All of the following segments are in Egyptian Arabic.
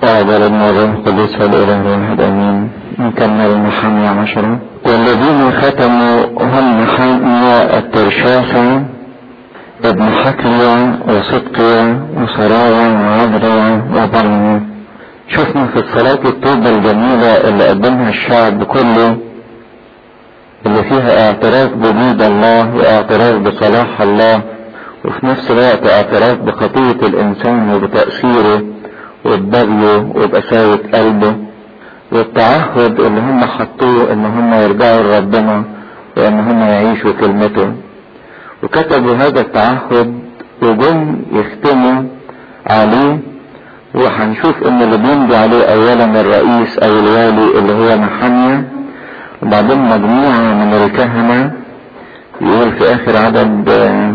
أعظم النور القدس والإله الواحد أمين نكمل محامية عشرة والذين ختموا هم محامية الترشاسة ابن حكرية وصدقية وسرايا وعذرية وظلمة شفنا في الصلاة الطوبة الجميلة اللي قدمها الشعب كله اللي فيها اعتراف بوجود الله واعتراف بصلاح الله وفي نفس الوقت اعتراف بخطية الانسان وبتأثيره وببغيه وبقساوة قلبه والتعهد اللي هم حطوه ان هم يرجعوا لربنا وان هم يعيشوا كلمته وكتبوا هذا التعهد وجم يختموا عليه وهنشوف ان اللي بيمضي عليه اولا الرئيس او الوالي اللي هو محمية وبعدين مجموعة من الكهنة يقول في اخر عدد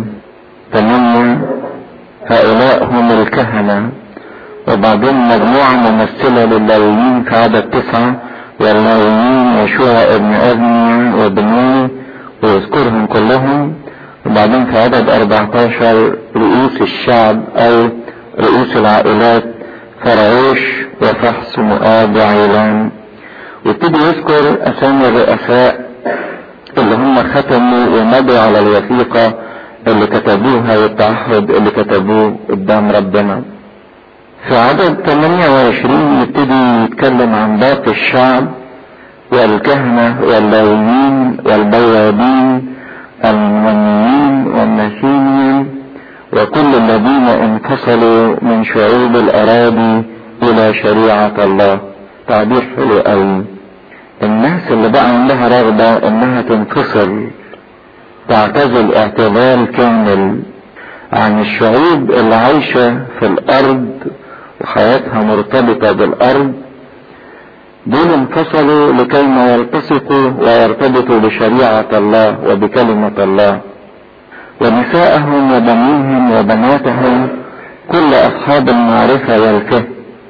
ثمانية هؤلاء هم الكهنة وبعدين مجموعة ممثلة للاويين في عدد تسعة واللاويين يشوع ابن ابني وبني ويذكرهم كلهم وبعدين في عدد 14 رؤوس الشعب او رؤوس العائلات فراوش وفحص مؤاب وعيلان ويبتدي يذكر اسامي الرؤساء اللي هم ختموا ومضوا على الوثيقة اللي كتبوها والتعهد اللي كتبوه قدام ربنا في عدد 28 يبتدي يتكلم عن باقي الشعب والكهنة واللاويين والبوابين المنيين والنسيمين وكل الذين انفصلوا من شعوب الأراضي إلى شريعة الله تعبير حلو قوي الناس اللي بقى عندها رغبة انها تنفصل تعتزل اعتزال كامل عن الشعوب اللي عايشة في الارض وحياتها مرتبطة بالارض دول انفصلوا لكي ما يلتصقوا ويرتبطوا بشريعة الله وبكلمة الله ونساءهم وبنيهم وبناتهم كل اصحاب المعرفة والفهم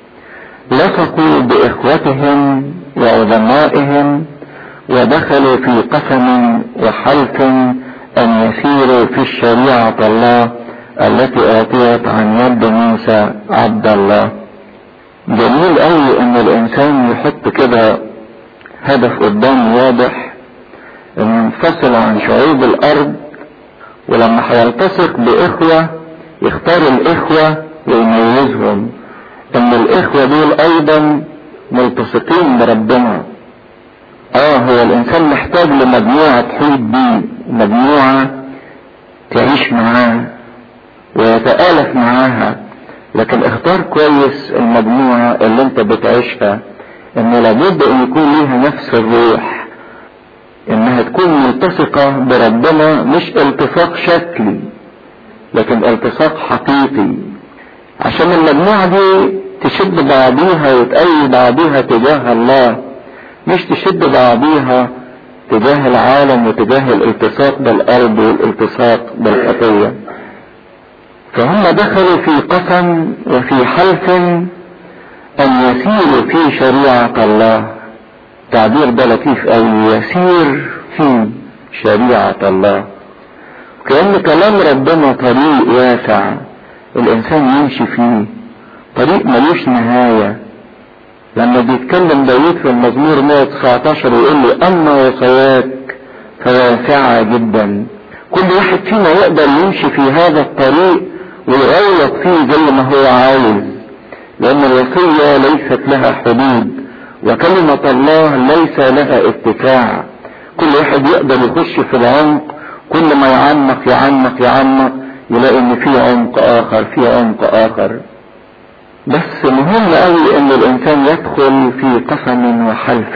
لصقوا باخوتهم وعظمائهم ودخلوا في قسم وحلف ان يسيروا في الشريعة الله التي اعطيت عن يد موسى عبد الله جميل قوي ان الانسان يحط كده هدف قدام واضح انه ينفصل عن شعوب الارض ولما هيلتصق باخوة يختار الاخوة ويميزهم ان الاخوة دول ايضا ملتصقين بربنا اه هو الانسان محتاج لمجموعة تحيط بيه مجموعة تعيش معاه ويتآلف معاها لكن اختار كويس المجموعة اللي انت بتعيشها ان لابد ان يكون ليها نفس الروح انها تكون ملتصقة بربنا مش التصاق شكلي لكن التصاق حقيقي عشان المجموعة دي تشد بعضيها وتأيد بعضيها تجاه الله مش تشد بعضيها تجاه العالم وتجاه الالتصاق بالارض والالتصاق بالخطية فهم دخلوا في قسم وفي حلف ان يسيروا في شريعة الله تعبير ده لطيف اوي يسير في شريعة الله كأن كلام ربنا طريق واسع الانسان يمشي فيه طريق ملوش نهاية لما بيتكلم داود في المزمور 119 ويقول له اما وصاياك فواسعة جدا كل واحد فينا يقدر يمشي في هذا الطريق ويغلط فيه زي ما هو عاوز لان الوصية ليست لها حدود وكلمة الله ليس لها اتساع كل واحد يقدر يخش في العمق كل ما يعمق يعمق يعمق يلاقي ان في عمق اخر في عمق اخر بس مهم قوي ان الانسان يدخل في قسم وحلف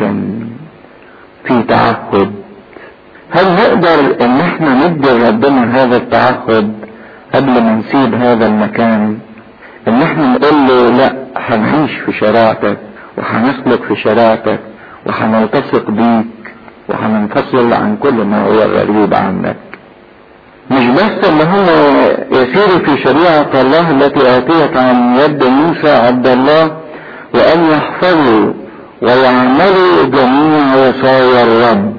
في تعهد هل نقدر ان احنا ندي ربنا هذا التعهد قبل ما نسيب هذا المكان ان احنا نقول له لا هنعيش في شريعتك وهنسلك في شريعتك وهنلتصق بيك وهننفصل عن كل ما هو غريب عنك مش بس ان هم يسيروا في شريعة الله التي اعطيت عن يد موسى عبد الله وان يحفظوا ويعملوا جميع وصايا الرب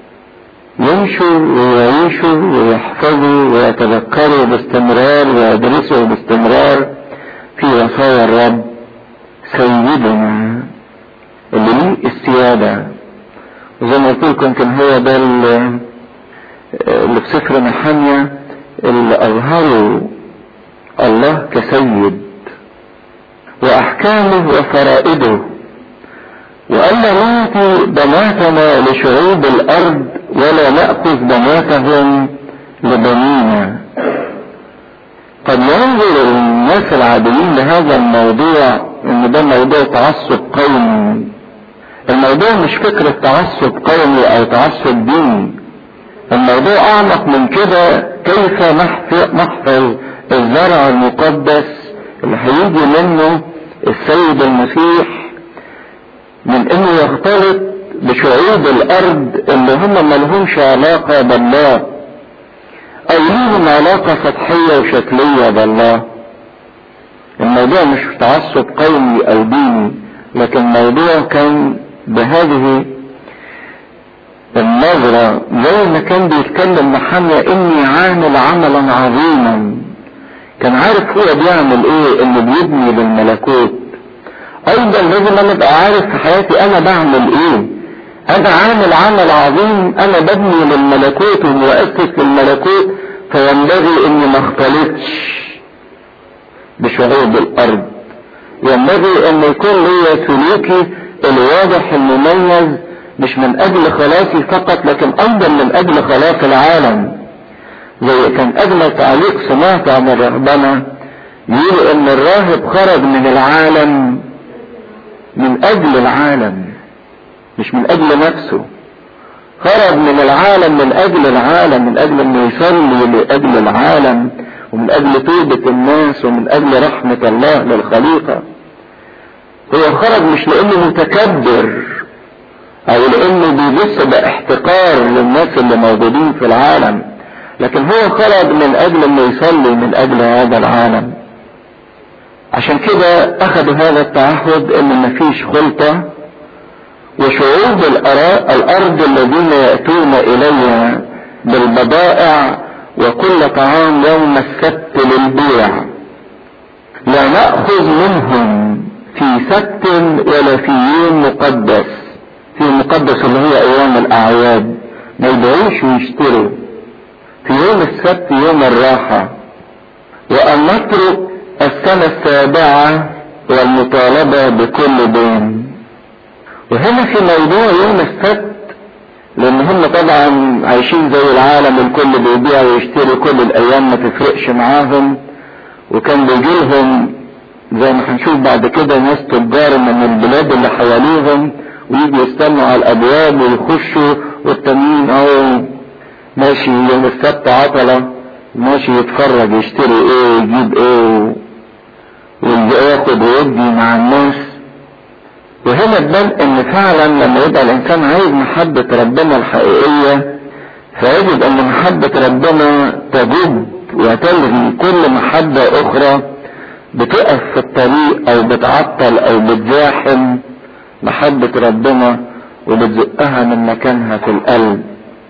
يمشوا ويعيشوا ويحفظوا ويتذكروا باستمرار ويدرسوا باستمرار في وصايا الرب سيدي سيدنا اللي ليه السيادة وزي ما قلت لكم كان هو ده اللي في سفر نحمية اللي أظهروا الله كسيد وأحكامه وفرائده وألا نعطي بناتنا لشعوب الأرض ولا نأخذ بناتهم لبنينا قد ينظر الناس العاديين لهذا الموضوع ان ده موضوع تعصب قومي الموضوع مش فكرة تعصب قومي او تعصب ديني الموضوع اعمق من كده كيف نحفظ الزرع المقدس اللي هيجي منه السيد المسيح من انه يختلط بشعوب الارض اللي هم ملهمش علاقة بالله او ليهم علاقة سطحية وشكلية بالله الموضوع مش تعصب قومي او ديني لكن الموضوع كان بهذه النظرة زي ما كان بيتكلم محمد اني عامل عملا عظيما كان عارف هو بيعمل ايه انه بيبني للملكوت ايضا لازم انا ابقى عارف في حياتي انا بعمل ايه انا عامل عمل عظيم انا ببني للملكوت ومؤسس للملكوت فينبغي اني ما اختلطش بشعوب الارض ينبغي ان يكون لي سلوكي الواضح المميز مش من اجل خلاصي فقط لكن ايضا من اجل خلاص العالم زي كان اجمل تعليق سمعت عن الرهبنة يقول ان الراهب خرج من العالم من اجل العالم مش من اجل نفسه خرج من العالم من اجل العالم من اجل انه يصلي لاجل العالم ومن اجل توبة الناس ومن اجل رحمة الله للخليقة هو خرج مش لانه متكبر او لانه بيبص باحتقار للناس اللي موجودين في العالم لكن هو خرج من اجل انه يصلي من اجل هذا العالم عشان كده اخذوا هذا التعهد ان مفيش خلطة وشعوب الارض الذين يأتون الي بالبضائع وكل طعام يوم السبت للبيع لا نأخذ منهم في سبت ولا في يوم مقدس في مقدس اللي هي ايام الاعياد ما يبيعوش ويشتروا في يوم السبت يوم الراحة وان نترك السنة السابعة والمطالبة بكل دين وهنا في موضوع يوم السبت لان هم طبعا عايشين زي العالم الكل بيبيع ويشتري كل الايام ما تفرقش معاهم وكان بيجيلهم زي ما هنشوف بعد كده ناس تجار من البلاد اللي حواليهم ويجوا يستنوا على الابواب ويخشوا والتانيين اهو ماشي يوم السبت عطلة ماشي يتفرج يشتري ايه ويجيب ايه واللي ياخد ويدي مع الناس وهنا تبان ان فعلا لما يبقى الانسان عايز محبة ربنا الحقيقية فيجد ان محبة ربنا تجد وتلغي كل محبة اخرى بتقف في الطريق او بتعطل او بتزاحم محبة ربنا وبتزقها من مكانها في القلب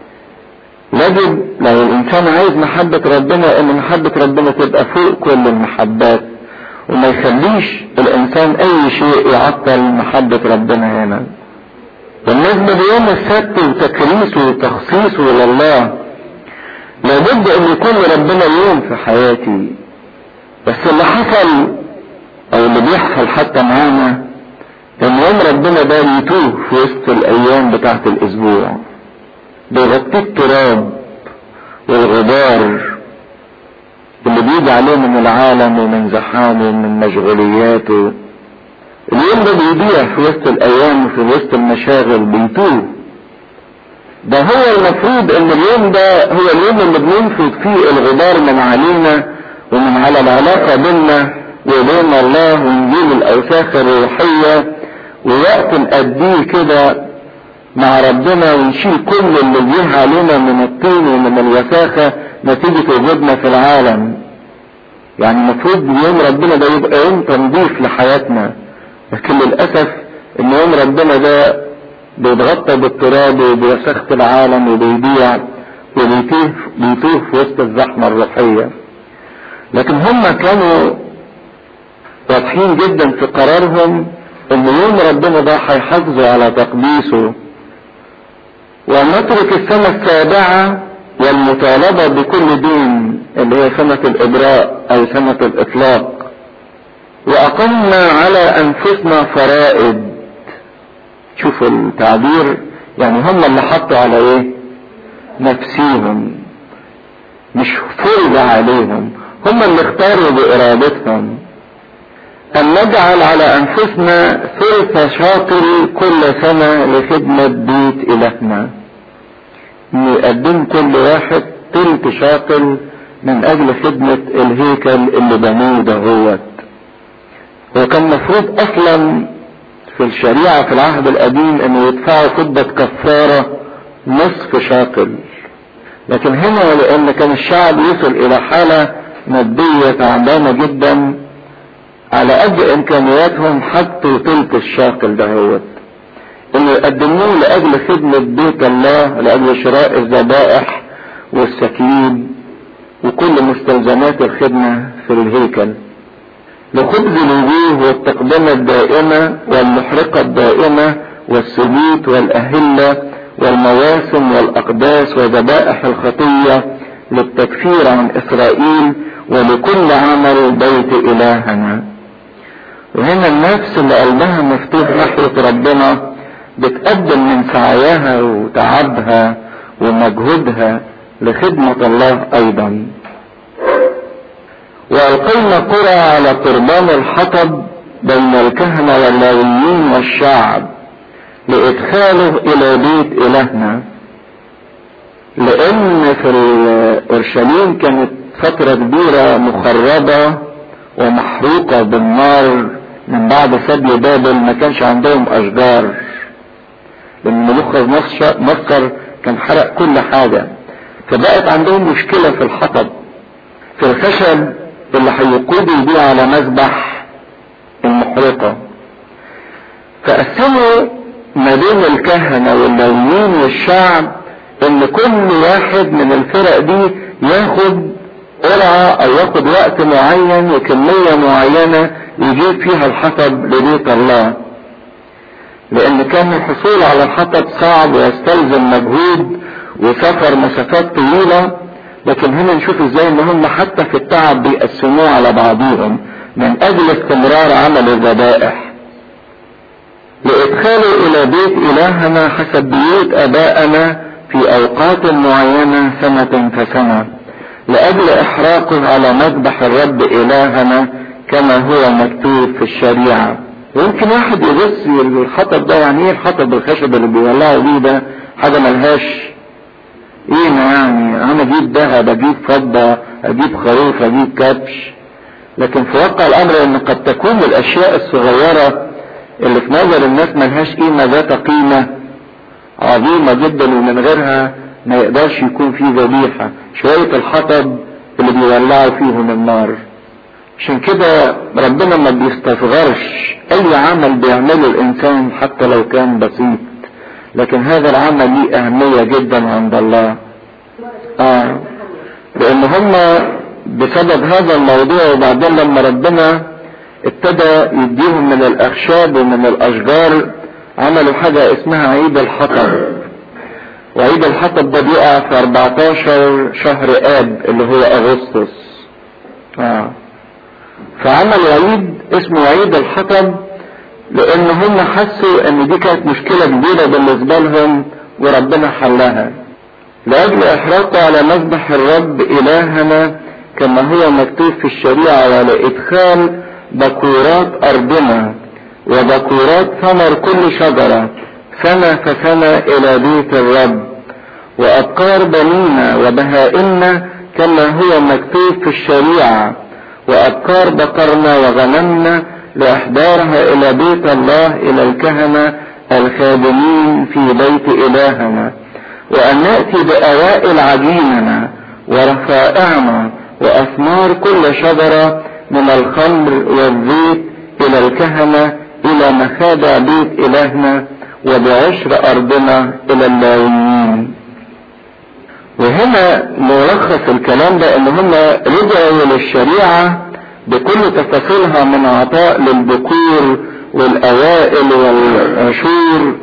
يجب لو الانسان عايز محبة ربنا ان محبة ربنا تبقى فوق كل المحبات وما يخليش الانسان اي شيء يعطل محبة ربنا هنا بالنسبة ليوم السبت وتكريسه وتخصيصه لله لابد ان يكون ربنا يوم في حياتي بس اللي حصل او اللي بيحصل حتى معانا ان يوم ربنا ده يتوه في وسط الايام بتاعت الاسبوع بيغطيه التراب والغبار اللي بيجي عليه من العالم ومن زحامه ومن مشغولياته اليوم ده بيضيع في وسط الايام وفي وسط المشاغل بيتوه ده هو المفروض ان اليوم ده هو اليوم اللي بننفض فيه الغبار من علينا ومن على العلاقة بيننا وبين الله ونجيب الاوساخ الروحية ووقت نأديه كده مع ربنا ونشيل كل اللي جه علينا من الطين ومن الوساخة نتيجة وجودنا في العالم يعني المفروض يوم ربنا ده يبقى يوم تنظيف لحياتنا لكن للأسف ان يوم ربنا ده بيتغطى بالتراب وبوساخة العالم وبيضيع وبيتوه بيتوه في وسط الزحمة الروحية لكن هم كانوا واضحين جدا في قرارهم ان يوم ربنا ده هيحافظوا على تقديسه ونترك السنة السابعة والمطالبة بكل دين اللي هي سنة الإبراء أو سنة الإطلاق وأقمنا على أنفسنا فرائض شوفوا التعبير يعني هم اللي حطوا على إيه؟ نفسيهم مش فرض عليهم هم اللي اختاروا بإرادتهم أن نجعل على أنفسنا ثلث شاطر كل سنة لخدمة بيت إلهنا نقدم كل واحد تلت شاطر من أجل خدمة الهيكل اللي بنوه دهوت وكان مفروض أصلا في الشريعة في العهد القديم أنه يدفعوا فضة كفارة نصف شاطر لكن هنا لأن كان الشعب يصل إلى حالة مادية تعبانة جدا على قد امكانياتهم حطوا تلك الشاقل دهوت انه يقدموه لاجل خدمة بيت الله لاجل شراء الذبائح والسكين وكل مستلزمات الخدمة في الهيكل لخبز الوجوه والتقدمة الدائمة والمحرقة الدائمة والسبيت والأهلة والمواسم والأقداس وذبائح الخطية للتكفير عن إسرائيل ولكل عمل بيت إلهنا وهنا النفس اللي قلبها مفتوح ناحية ربنا بتقدم من سعيها وتعبها ومجهودها لخدمة الله أيضا وألقينا قرى على قربان الحطب بين الكهنة واللاويين والشعب لإدخاله إلى بيت إلهنا لأن في أورشليم كانت فترة كبيرة مخربة ومحروقة بالنار من بعد سبي بابل ما كانش عندهم أشجار لأن ملوخ مصر كان حرق كل حاجة فبقت عندهم مشكلة في الحطب في الخشب اللي هيقودوا بيه على مذبح المحرقة فقسموا ما بين الكهنة واللويين والشعب ان كل واحد من الفرق دي ياخد قرعة او ياخد وقت معين وكمية معينة يجيب فيها الحطب لبيت الله لان كان الحصول على الحطب صعب ويستلزم مجهود وسفر مسافات طويلة لكن هنا نشوف ازاي ان هم حتى في التعب بيقسموه على بعضهم من اجل استمرار عمل الذبائح لادخاله الى بيت الهنا حسب بيوت ابائنا في اوقات معينة سنة فسنة لاجل احراقه على مذبح الرب الهنا كما هو مكتوب في الشريعة ويمكن واحد يبص الحطب ده يعني ايه الحطب الخشب اللي بيولعوا بيه ده حاجة ملهاش قيمة يعني انا اجيب ذهب اجيب فضة اجيب خروف اجيب كبش لكن في واقع الامر ان قد تكون الاشياء الصغيرة اللي في نظر الناس ملهاش قيمة ذات قيمة عظيمة جدا ومن غيرها ما يقدرش يكون فيه ذبيحة شوية الحطب اللي بيولعوا فيهم النار عشان كده ربنا ما بيستصغرش اي عمل بيعمله الانسان حتى لو كان بسيط لكن هذا العمل ليه اهمية جدا عند الله اه لان هم بسبب هذا الموضوع وبعدين لما ربنا ابتدى يديهم من الاخشاب ومن الاشجار عملوا حاجة اسمها عيد الحطب وعيد الحطب ده بيقع في 14 شهر اب اللي هو اغسطس اه فعملوا عيد اسمه عيد الحطب لان هم حسوا ان دي كانت مشكلة كبيرة بالنسبة لهم وربنا حلها لاجل احراقه على مذبح الرب الهنا كما هو مكتوب في الشريعة ولادخال بكورات ارضنا وبكورات ثمر كل شجرة سنة فسنة الى بيت الرب وابقار بنينا وبهائمنا كما هو مكتوب في الشريعة وابقار بقرنا وغنمنا لاحضارها الى بيت الله الى الكهنة الخادمين في بيت الهنا وان نأتي باوائل عجيننا ورفائعنا واثمار كل شجرة من الخمر والزيت الى الكهنة الى مخادع بيت الهنا وبعشر ارضنا الى اللاويين وهنا ملخص الكلام ده ان هم رجعوا للشريعة بكل تفاصيلها من عطاء للذكور والاوائل والعشور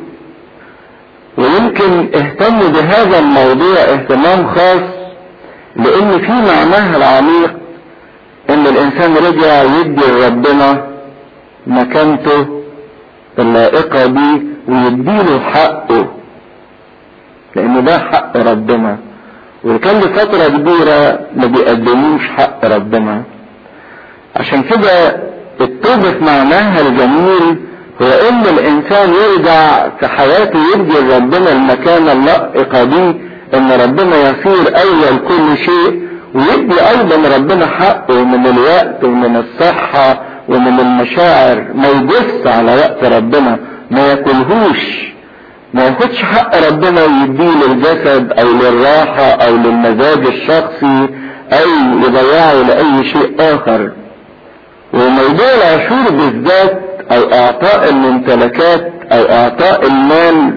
ويمكن اهتموا بهذا الموضوع اهتمام خاص لان في معناه العميق ان الانسان رجع يدي لربنا مكانته اللائقة بيه ويديله حقه لان ده حق ربنا وكان لفترة كبيرة ما بيقدموش حق ربنا عشان كده التوبة في معناها الجميل هو ان الانسان يرجع في حياته يدي لربنا المكانة اللائقة بيه ان ربنا يصير اول كل شيء ويدي ايضا ربنا حقه من الوقت ومن الصحة ومن المشاعر ما يبص على وقت ربنا ما ياكلهوش ما ياخدش حق ربنا ويديه للجسد او للراحة او للمزاج الشخصي او يضيعه لاي شيء اخر وموضوع العشور بالذات او اعطاء الممتلكات او اعطاء المال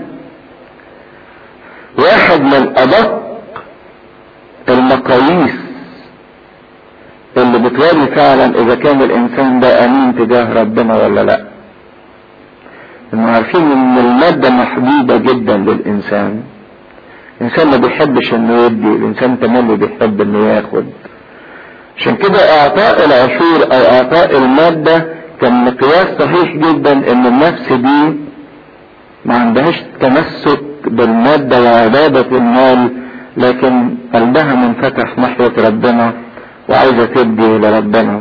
واحد من ادق المقاييس اللي بتوري فعلا اذا كان الانسان ده امين تجاه ربنا ولا لا انه عارفين ان المادة محبوبة جدا للانسان الانسان ما بيحبش انه يدي الانسان تملي بيحب انه ياخد عشان كده اعطاء العشور او اعطاء المادة كان مقياس صحيح جدا ان النفس دي ما عندهاش تمسك بالمادة وعبادة المال لكن قلبها منفتح ناحية ربنا وعايزة تدي لربنا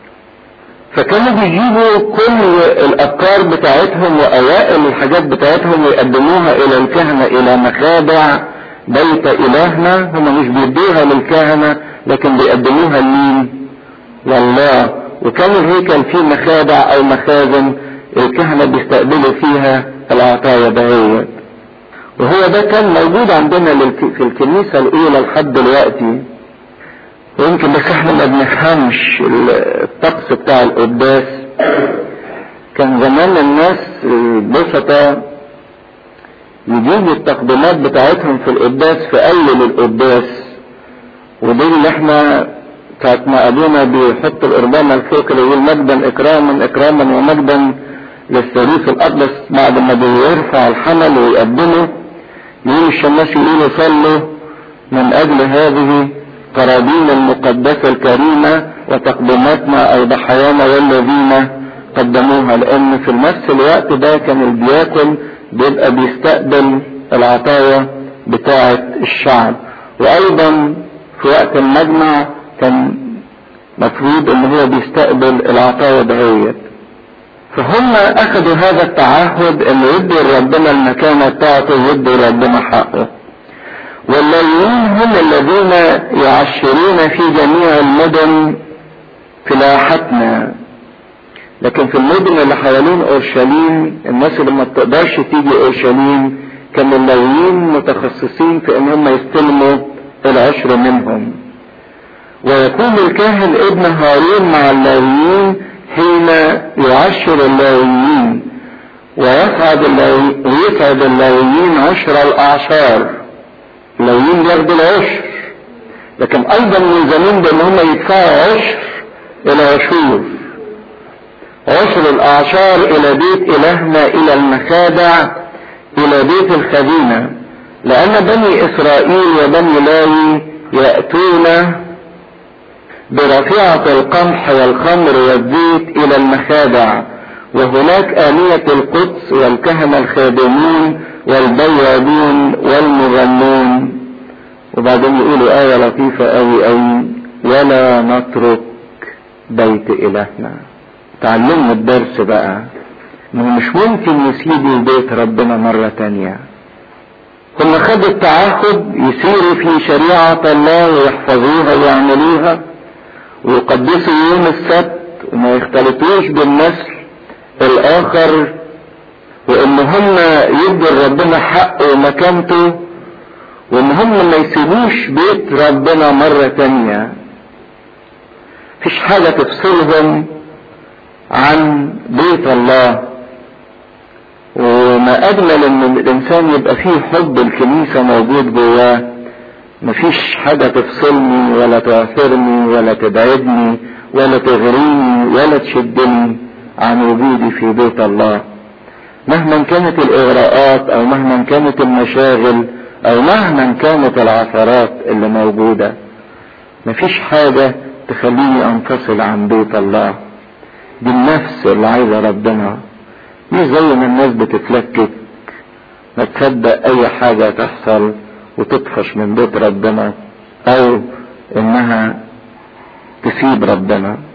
فكانوا بيجيبوا كل الافكار بتاعتهم واوائل الحاجات بتاعتهم ويقدموها الى الكهنة الى مخادع بيت الهنا هم مش بيدوها للكهنة لكن بيقدموها لمين لله وكان الهيكل فيه مخادع او مخازن الكهنة بيستقبلوا فيها العطايا دهيت وهو ده كان موجود عندنا في الكنيسة الاولى لحد دلوقتي ويمكن بس احنا ما بنفهمش الطقس بتاع القداس كان زمان الناس البسطة يجيبوا التقديمات بتاعتهم في القداس في اول القداس ودي اللي احنا ساعة ما ابونا بيحط القربان الفوق اللي يقول مجدا اكراما اكراما ومجدا للثالوث الاقدس بعد ما بيرفع الحمل ويقدمه يقول الشماس يقولوا صلوا من اجل هذه قرابين المقدسة الكريمة وتقدماتنا او ضحايانا والذين قدموها لان في نفس الوقت ده كان الدياكون بيبقى بيستقبل العطايا بتاعة الشعب وايضا في وقت المجمع كان مفروض ان هو بيستقبل العطايا دهيت فهم اخذوا هذا التعهد ان يدوا لربنا المكانة بتاعته ويدوا لربنا حقه واللاويين هم الذين يعشرون في جميع المدن فلاحتنا لكن في المدن اللي حوالين اورشليم الناس اللي ما بتقدرش تيجي اورشليم كانوا اللاويين متخصصين في ان هم يستلموا العشر منهم ويكون الكاهن ابن هارون مع اللاويين حين يعشر اللاويين ويصعد اللاويين ويصعد اللاويين عشر الاعشار اللاويين بياخدوا العشر لكن ايضا ملزمين بان هم يدفعوا عشر الى عشور عشر الاعشار الى بيت الهنا الى المخادع الى بيت الخزينة لان بني اسرائيل وبني لاوي يأتون برفيعة القمح والخمر والزيت الى المخادع وهناك آنية القدس والكهنة الخادمين والبوابين والمغنون وبعدين يقولوا آية لطيفة أوي أوي ولا نترك بيت إلهنا تعلمنا الدرس بقى انه مش ممكن يسيبوا بيت ربنا مرة تانية هم خدوا التعهد يسيروا في شريعة الله ويحفظوها ويعملوها ويقدسوا يوم السبت وما يختلطوش بالنسل الاخر وان هم يدوا لربنا حقه ومكانته وان هم ما يسيبوش بيت ربنا مرة تانية مفيش حاجة تفصلهم عن بيت الله وما اجمل ان الانسان يبقى فيه حب الكنيسة موجود جواه مفيش حاجة تفصلني ولا تعثرني ولا تبعدني ولا تغريني ولا تشدني عن وجودي في بيت الله مهما كانت الاغراءات او مهما كانت المشاغل او مهما كانت العثرات اللي موجودة مفيش حاجة تخليني انفصل عن بيت الله دي النفس اللي عايزة ربنا مش زي ما الناس بتتلكك ما تصدق اي حاجة تحصل وتطفش من بيت ربنا او انها تسيب ربنا